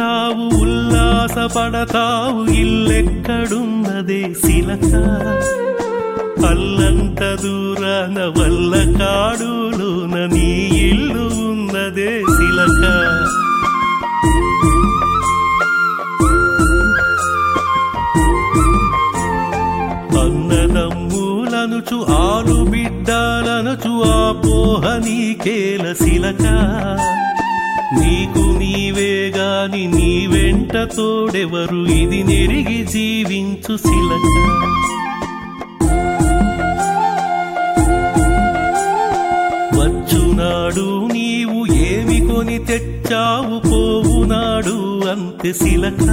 నవ్వుకుంటావు ఉల్లాసపడతావు ఇల్లెక్కడున్నదే శిలక అల్లంత దూరాన వల్ల కాడులోన నీ ఇల్లు ఉన్నదే శిలక అన్నదమ్ములనుచు ఆలు బిడ్డలనుచు ఆ పోహ నీకేల శిలక నీకు నీవే గాని నీ వెంట తోడెవరు ఇది నెరిగి జీవించు శిలక వచ్చునాడు నీవు ఏమి కొని తెచ్చావు పోవునాడు అంతే శిలక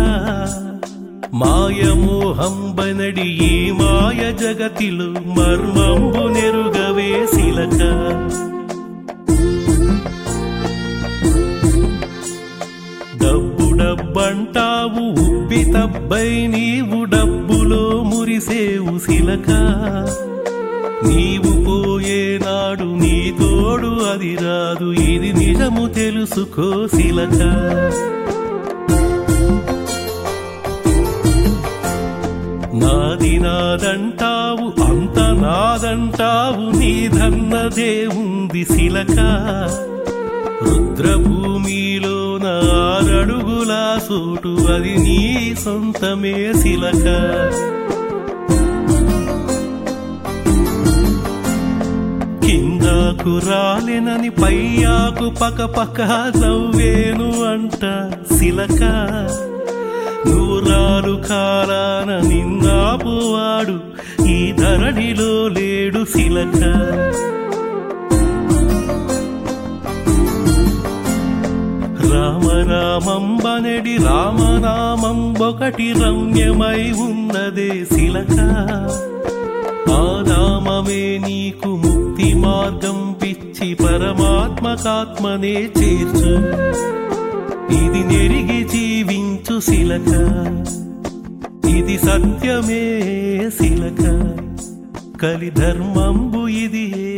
మాయమోహం బనడి ఈ మాయ జగతిలో మర్మంబు నెరుగవే శిలక డబ్బు డబ్బంటావు ఉబ్బి తబ్బై నీవు డబ్బులో మురిసేవు శిలక నీవు పోయేనాడు నీ తోడు అది రాదు ఇది నిజము తెలుసుకో శిలక నాది నాదంటావు అంత నాదంటావు నీదన్నదే ఉంది శిలక రుద్రభూమిలో నారడుగుల సోటు అది నీ సొంతమే శిలక కిందకు రాలేనని పయ్యాకు పక పక నవ్వేను అంట శిలక నూరాలు కాలాన నిన్నాపువాడు ఈ ధరణిలో లేడు శిలక రామ రామంబనడి రామనామం ఒకటి రమ్యమై ఉన్నదే శిలక ఆ నామమే నీకు ముక్తి మార్గం పిచ్చి పరమాత్మకాత్మనే చేర్చు ఇది నెరిగి జీవించు శిలక ఇది సత్యమే శిలక కలిధర్మంబు ఇది ఏ